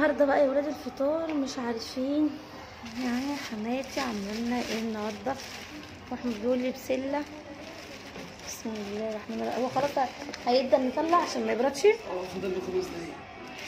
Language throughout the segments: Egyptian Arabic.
النهارده بقى يا ولاد الفطار مش عارفين يعني حماتي عامله لنا ايه النهارده واحمد بيقول لي بسله بسم الله الرحمن الرحيم هو خلاص هيبدا نطلع عشان ما يبردش اه فاضل له خمس دقايق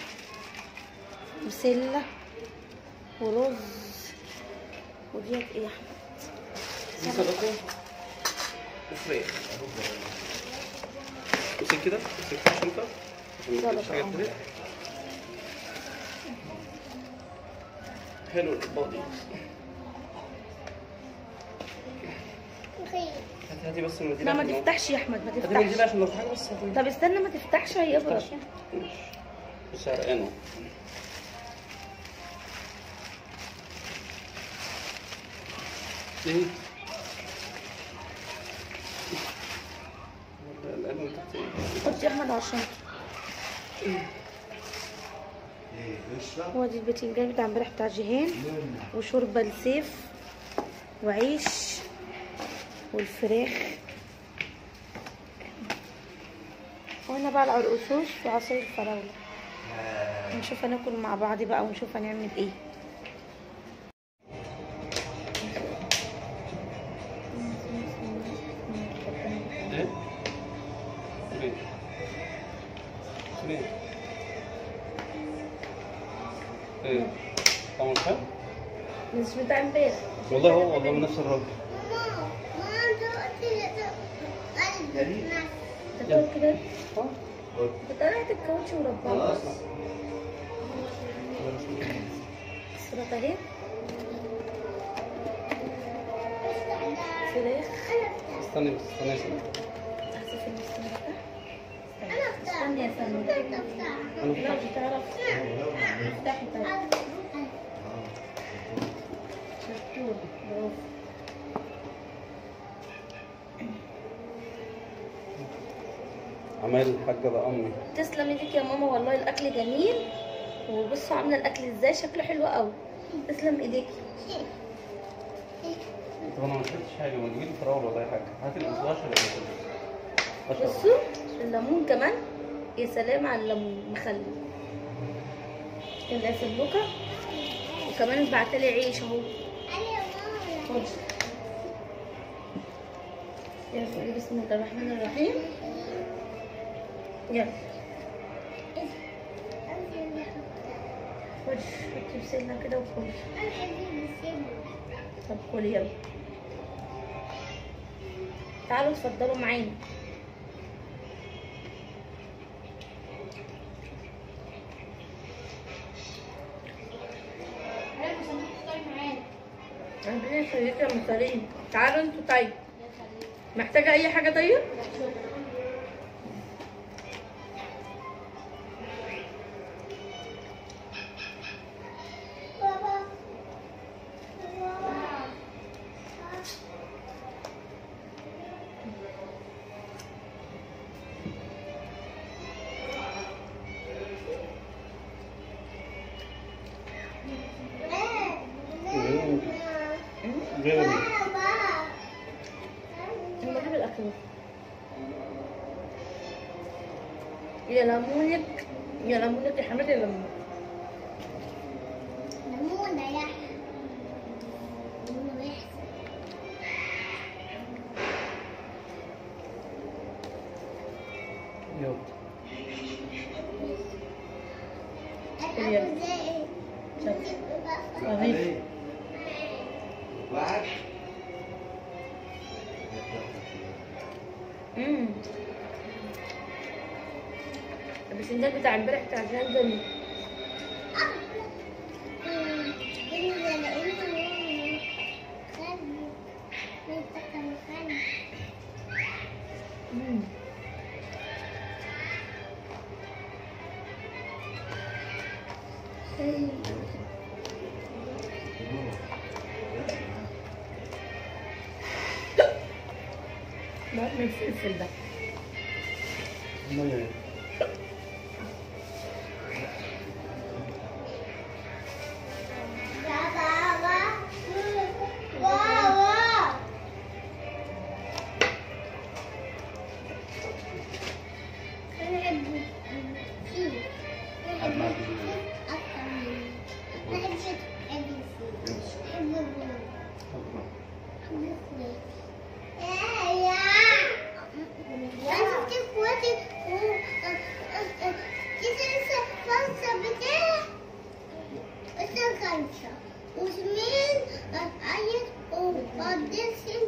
بسله ورز وديت ايه يا احمد دي سلطه وفراخ امسك كده امسك في الشنطه عشان ما تجيبش سلطة، حاجه اه. تانية حلو الاطباق دي هاتي هاتي بس المنديل لا ما عشان- تفتحش يا احمد ما هاتي المنديل تفتحش عشان لو في حاجه بس هاتي طب استنى ما تفتحش هيبرد ماشي. بص عرقانه ايه ولا القلم من تحت ايه حط يا احمد على الشنطه هو دي البتنجان بتاع امبارح بتاع جيهان وشوربه لسيف وعيش والفراخ وهنا بقى العرقسوس وعصير الفراوله نشوف هناكل مع بعض بقى ونشوف هنعمل ايه ايه فين فين ايه طعمه مش حلو مش بتاع امبارح والله هو والله من نفس الراجل تاكل كده اه بطلعت الكاوتش وربنا خلاص السلطه اهي فراخ استني بس استني يا سلمى. احذف المستمرة استني يا سلمى انا لا فتحت مش هتعرف افتحي طيب شطور برافو عمال الحاجه بقى امي تسلم ايدك يا ماما والله الاكل جميل وبصوا عامله الاكل ازاي شكله حلو قوي تسلم ايديكي طب انا ما شربتش حاجه ما تجيبي لي فراوله ولا اي حاجه هات الاسواش ولا اشرب بصوا الليمون كمان يا سلام على الليمون مخلي الاسبوكه وكمان بعتلي عيش اهو خد يلا قولي بسم الله الرحمن الرحيم يلا خد حطي بسلة كده وكلي طب كلي يلا تعالوا اتفضلوا معانا ربنا يخليك يا مثالين تعالوا انتوا طيب محتاجة أي حاجة طيب؟ غير لما اجيب الأكل يا ليمونك يا ليمونك يا حماد يا ليمونك يلا رهيب امم البسنجان بتاع امبارح بتاع جهاز جميل امم بعد من الفلفل ده ميه خمسة وثمين أتعيط وبعدين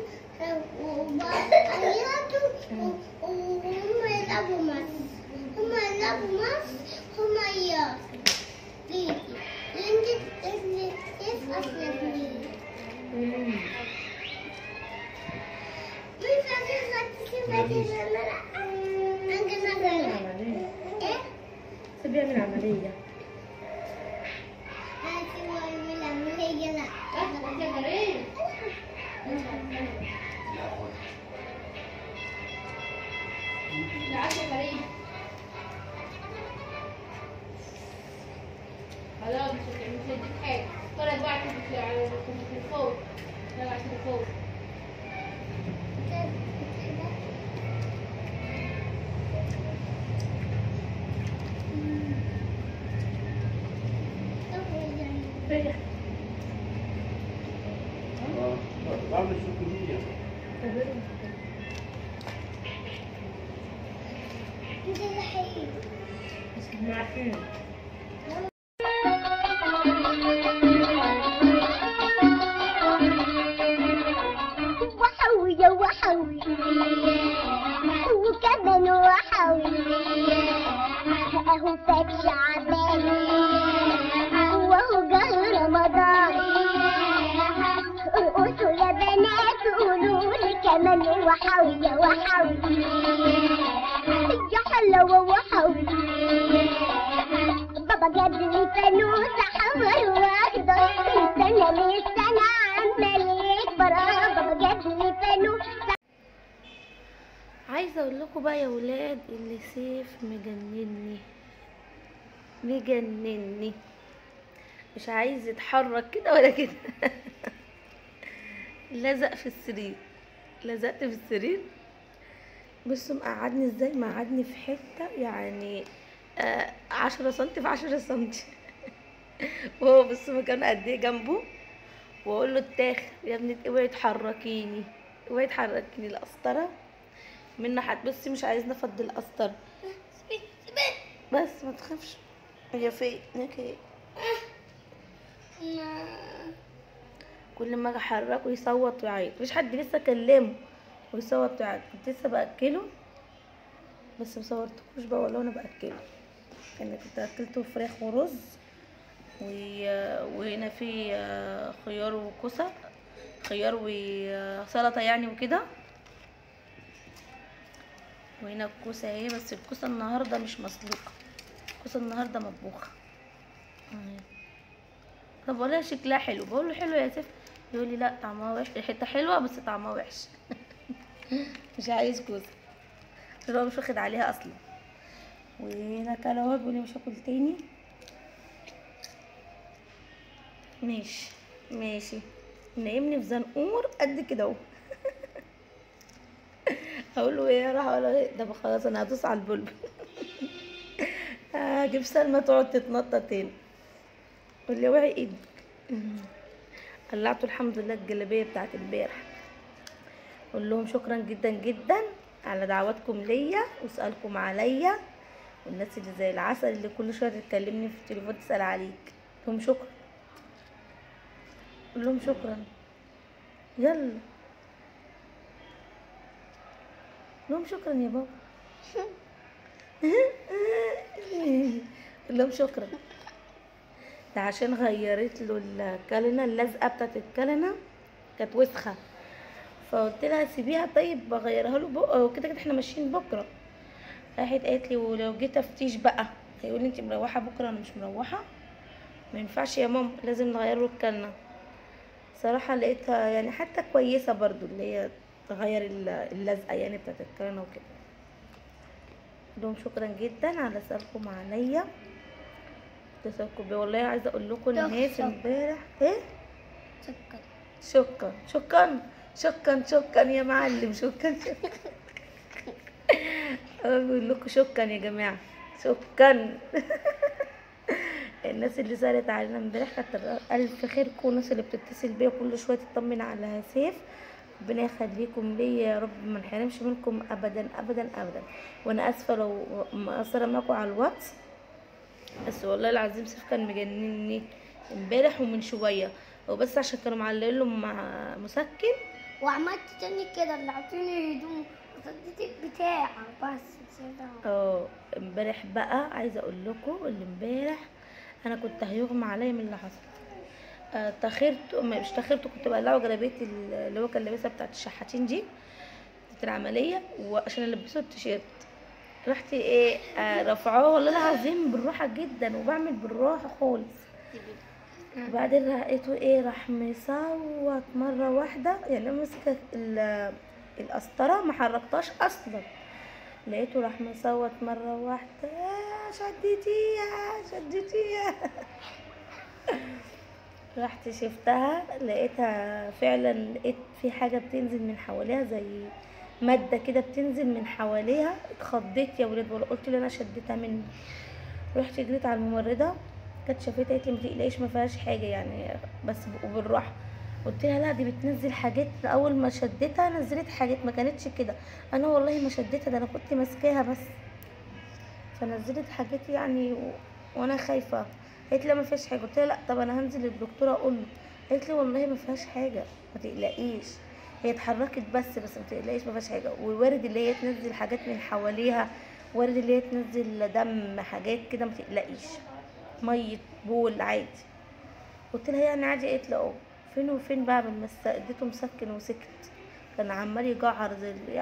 وبعيطوا وهم يلعبوا مصر هم يلعبوا مصر هم يعرفوا بيجي لنجد اللي يفقس لبنين مين فاكر خدت سمعتي أنا أنا أنا عملية إيه؟ بس بيعمل عملية هاتي وأعمل عملية لا خلاص مش مش هديك حاجة طلع بقى على على التليفون طلع على التليفون رجع اه بعمل شوكولاتة انت اللي حقيقي ما عارفين وحوية وحوي وكمان وحوي اهو فات شعبان وهو جه رمضان ارقصوا يا بنات قولوا لي كمان وحوية وحوي يا حلوة وحوي بابا جاب لي فانوس احمر واخضر من سنة لسنة عمال يكبر آه، بابا جاب لي فانوس عايزه اقول لكم بقى يا ولاد اللي سيف مجنني مجنني مش عايز يتحرك كده ولا كده لزق في السرير لزقت في السرير بصوا مقعدني ازاي مقعدني في حته يعني آه عشرة سنتي في عشرة سنتي وهو بصوا مكان قد ايه جنبه واقول له اتاخر يا ابني اوعي تحركيني اوعي تحركيني القسطره منى هتبصي مش عايزني افضي القسطره بس ما تخافش هي فين هناك ايه كل ما اجي احركه يصوت ويعيط مفيش حد لسه كلمه ويصوت ويعيط كنت لسه باكله بس مصورتكوش بقى والله وانا باكله انا كنت اكلته فراخ ورز و- وهنا في آه، خيار وكوسه خيار وسلطه يعني وكده وهنا الكوسه اهي بس الكوسه النهارده مش مسلوقه الكوسه النهارده مطبوخه أهي. طب والله شكلها حلو بقول له حلو يا سيف يقول لي لا طعمها وحش الحته حلوه بس طعمها وحش مش عايز كوسه عشان هو مش واخد عليها اصلا وهنا كلا اهو بيقول لي مش هاكل تاني ماشي ماشي نايمني في زنقور قد كده اهو اقول له ايه راح ولا ايه ده بقى خلاص انا هدوس على البلبل هجيب سلمى تقعد تتنطط تاني قول لي وعي ايدك قلعته الحمد لله الجلابيه بتاعت امبارح قول لهم شكرا جدا جدا على دعواتكم ليا وسؤالكم عليا والناس اللي زي العسل اللي كل شويه تكلمني في التليفون تسال عليك قول لهم شكرا قول لهم شكرا يلا قول لهم شكرا يا بابا قول لهم شكرا ده عشان غيرت له الكلنه اللزقه بتاعت الكلنه كانت وسخه فقلت لها سيبيها طيب بغيرها له بقى وكده كده احنا ماشيين بكره راحت قالت لي ولو جيت افتيش بقى هيقول لي انت مروحه بكره انا مش مروحه ما ينفعش يا ماما لازم نغير له الكلنه صراحه لقيتها يعني حتى كويسه برضو اللي هي تغير ال- اللزقه يعني بتاعت الكلنه وكده لهم شكرا جدا على سؤالكم عليا اتصالكم بيا والله عايزه اقول لكم الناس تحفة. امبارح ايه سكر شكرا شكرا شكرا شكرا يا معلم شكرا شكرا أنا بقول لكم شكرا يا جماعه شكرا الناس اللي سالت علينا امبارح كتر الف خيركم والناس اللي بتتصل بيا كل شويه تطمن على سيف ربنا يخليكم ليا يا رب ما نحرمش منكم ابدا ابدا ابدا وانا اسفه لو مقصره معاكم على الواتس بس والله العظيم سيف كان مجنني امبارح ومن شويه وبس عشان كانوا معلقين له مع مسكن وعملت تاني كده اللي عطوني هدوم وصديت بتاع بس كده اه امبارح بقى عايزه اقول لكم اللي امبارح انا كنت هيغمى عليا من اللي حصل آه، تاخرت ما- مش تاخرت كنت بقلعه جلابيه ال- اللي هو كان لابسها بتاعت الشحاتين دي بتاعت العمليه وعشان البسه التيشيرت رحت ايه آه رافعاه والله العظيم بالراحه جدا وبعمل بالراحه خالص وبعدين لقيته ايه راح مصوت مره واحده يعني أنا ماسكه ال- القسطره ما حركتهاش اصلا لقيته راح مصوت مره واحده "آه، شدتيها شدتيها رحت شفتها لقيتها فعلا لقيت في حاجه بتنزل من حواليها زي ماده كده بتنزل من حواليها اتخضيت يا ولاد ولا قلت لي انا شدتها مني رحت جريت على الممرضه كانت شافتها قالت لي ما تقلقيش ما فيهاش حاجه يعني بس ب- وبالراحه قلت لها لا دي بتنزل حاجات اول ما شدتها نزلت حاجات ما كانتش كده انا والله ما شدتها ده انا كنت ماسكاها بس فنزلت حاجات يعني و... وانا خايفه قالت لي لا ما فيهاش حاجه قلت لها لا طب انا هنزل للدكتوره اقول له قالت لي والله ما فيهاش حاجه ما تقلقيش هي اتحركت بس بس ما تقلقيش ما فيهاش حاجه ووارد اللي هي تنزل حاجات من حواليها وارد اللي هي تنزل دم حاجات كده ما تقلقيش ميه بول عادي قلت لها يعني عادي قالت لي اه فين وفين بقى من مس اديته مسكن وسكت كان عمال يجعر زي ال-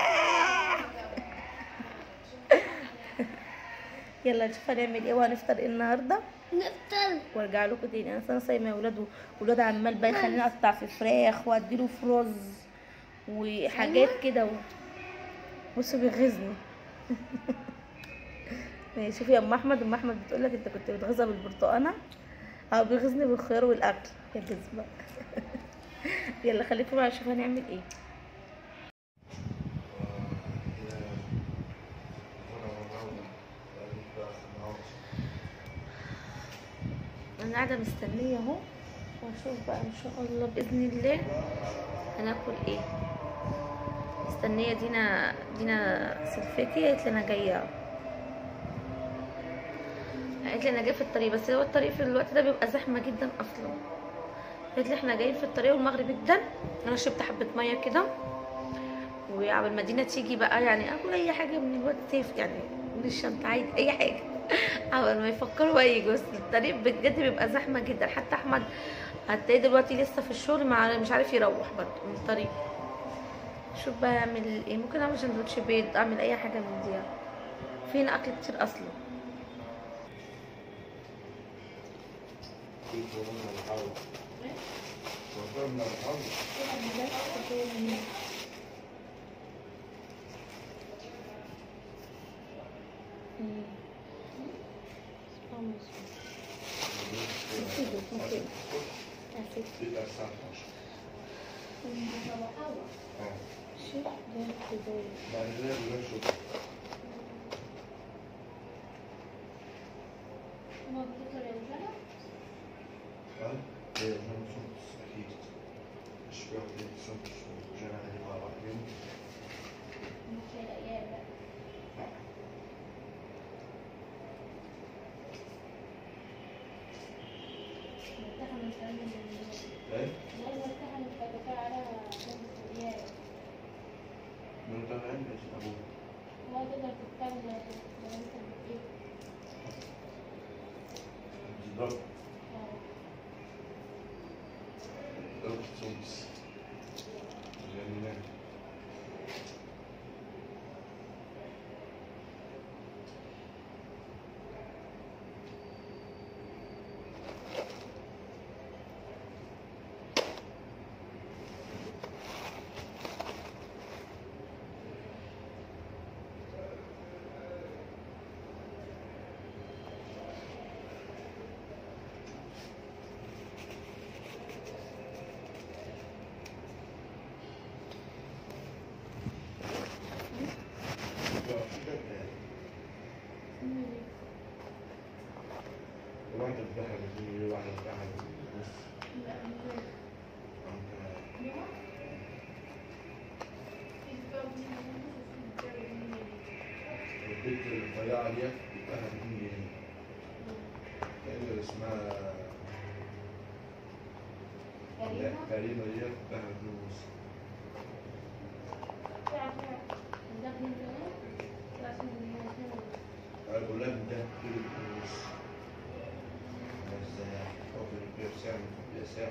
يلا نشوف هنعمل ايه وهنفطر ايه النهارده نفطر وارجع لكم تاني انا أصلاً صايمه يا ولاد ولاد عمال بقى يخليني اقطع في فراخ واديله في رز وحاجات كده و... بصوا بيغيظني ماشي شوفي يا ام احمد ام احمد بتقول لك انت كنت بتغيظها بالبرتقانه او بيغيظني بالخيار والاكل يا جزمه يلا خليكم بقى نشوف هنعمل ايه انا قاعده مستنيه اهو واشوف بقى ان شاء الله باذن الله هناكل ايه مستنيه دينا دينا سلفتي قالت لي انا جايه قالت لي انا جايه في الطريق بس هو الطريق في الوقت ده بيبقى زحمه جدا اصلا قالت لي احنا جايين في الطريق والمغرب جدا انا شربت حبه ميه كده وعلى المدينه تيجي بقى يعني اكل اي حاجه من الوقت سيف يعني من الشنطه عادي اي حاجه اول ما يفكروا بقى يجوا بس الطريق بجد بيبقى زحمه جدا حتى احمد هتلاقيه دلوقتي لسه في الشغل مع مش عارف يروح برضه من الطريق شوف بقى اعمل ايه ممكن اعمل سندوتش بيض اعمل اي حاجه من دي فينا اكل كتير اصلا ما بتطلع يا رجاله مش هيلاقيها بقى مرتاحة من كلام ال- لا مرتاحة من الدفاع على خمس ريال ما تقدر تتكلم لو انت بتجيب واحدة الذهب دي واحدة الذهب بص لا من غير البنت الرفيعة ديت الذهب دي كأن اسمها لا كريمة دي بتاع فلوس الغلام ده كيلو فلوس بس حط البير سعر يا سعر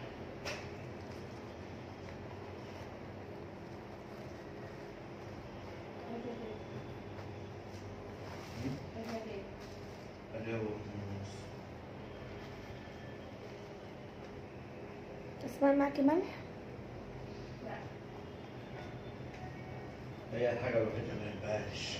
أنا فلوس اسمعي معاكي ملح هي الحاجة الوحيدة اللي ما بحبهاش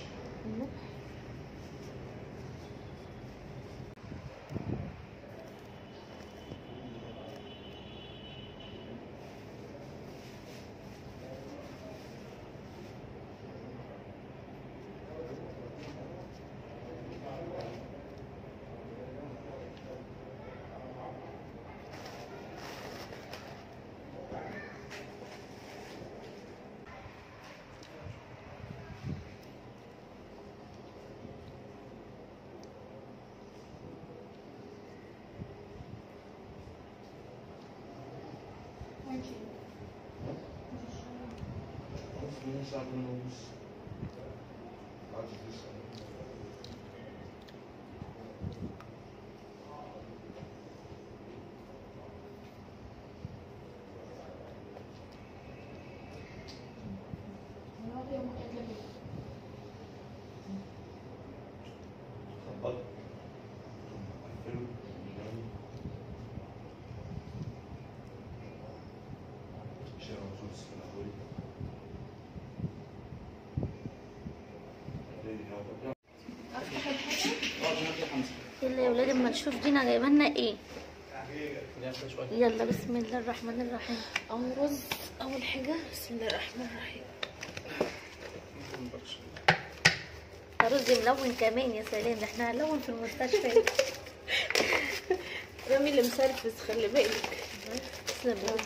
نص ساعة ونص قعدت تسعة خبطت قفلوا شارع وصوص في الأول يلا يا ولاد اما نشوف دينا جايبه لنا ايه يلا بسم الله الرحمن الرحيم اول رز اول حاجه بسم الله الرحمن الرحيم رز ملون كمان يا سلام ده احنا هنلون في المستشفى رامي اللي مسرفس خلي بالك تسلم يا رب.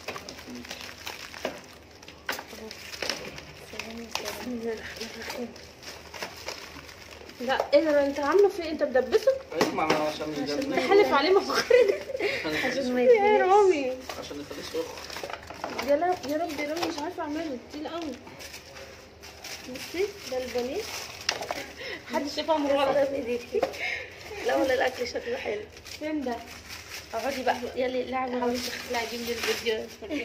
سلام يا سلام. بسم الله الرحمن الرحيم لا ايه ده انت عامله في إيه؟ انت مدبسه اسمع انا عشان عشان يجمد. ما ده حلف عليه مخرج عشان ما يا يتبلش. رامي عشان يخليه سخن يا لا يا رب يا رامي مش عارفه اعمله تقيل قوي بصي ده البانيه محدش يفهم غلط غلط ايديكي لا ولا الاكل شكله حلو فين ده اقعدي بقى يلا لعبوا حاولت تخلعي دي من الفيديو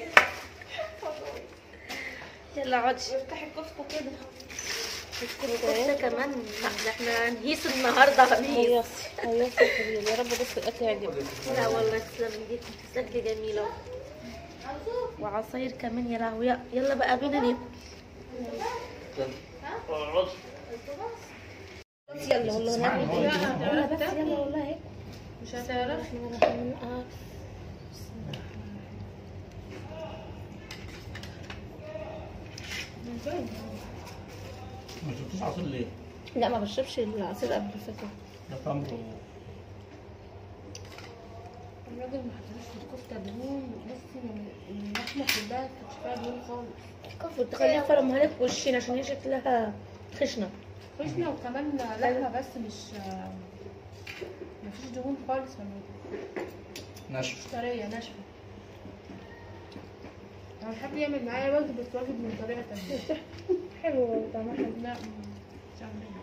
يلا اقعدي افتحي الكفته كده الكفته كمان ده احنا هنهيس النهارده هنهيس هيصي هيصي يا رب بس الاكل يعجبك لا والله تسلم ايديك تسلك جميله وعصاير كمان يا لهوي يلا بقى بينا ناكل اقعد بس يلا والله ناكل يلا بس يلا والله هيك مش هتعرف آه. ما شفتوش عصير ليه؟ لا ما بشربش العصير قبل فكره ده تمر الراجل ما حطلوش في الكفته دهون بس اللحمه كلها كانت فيها دهون خالص كنت خليها فرمها لك وشين عشان هي شكلها خشنه خشنه وكمان لحمه بس مش مفيش دهون خالص ناشف مش طريه ناشفه انا حد يعمل معايا واجب بس واجب من طريقه تانية حلو طعمها حلو لا مش عاملين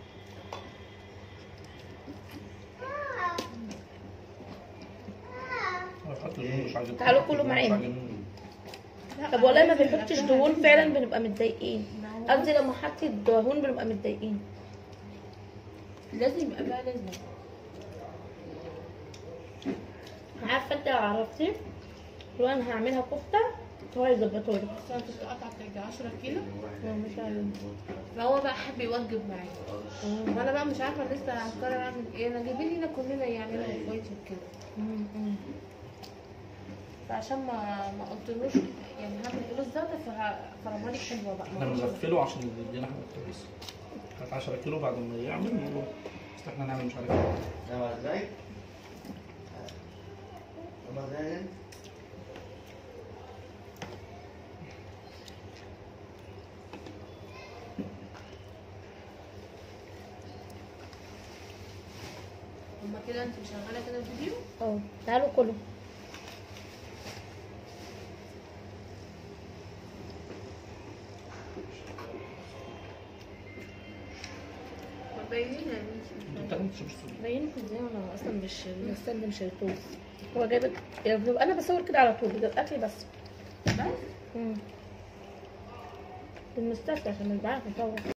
حط دهون مش عاجبني تعالوا كلوا معانا. طب والله ما بنحطش دهون فعلا بنبقى متضايقين قصدي لما حطي الدهون بنبقى متضايقين لازم يبقى بقى لازم عارفه انت لو عرفتي لو انا هعملها كفته هو هيظبطها لي بس انا كنت قاطعه بتاع 10 كيلو لا مش عارفه فهو بقى حب يوجب معايا وانا بقى مش عارفه لسه هقرر اعمل ايه انا جايبين لنا كلنا يعني انا واخواتي وكده فعشان ما ما قلتلوش يعني هعمل ايه بالظبط فه- فرمالي حلوه بقى احنا بنغفله عشان يدينا حاجه كويسه كانت 10 كيلو بعد ما يعمل نقول بس احنا نعمل مش عارف ايه نعم ازاي؟ نعم ازاي؟ هما كده انت مشغله كده الفيديو اه تعالوا كلوا باينين يا بنتي انت بتاكل تشوف الصوت باينكم ازاي وانا اصلا مش مستني مش هيطول هو جايب انا بصور كده على طول بجيب اكلي بس بس امم المستشفى عشان مش بعرف اصور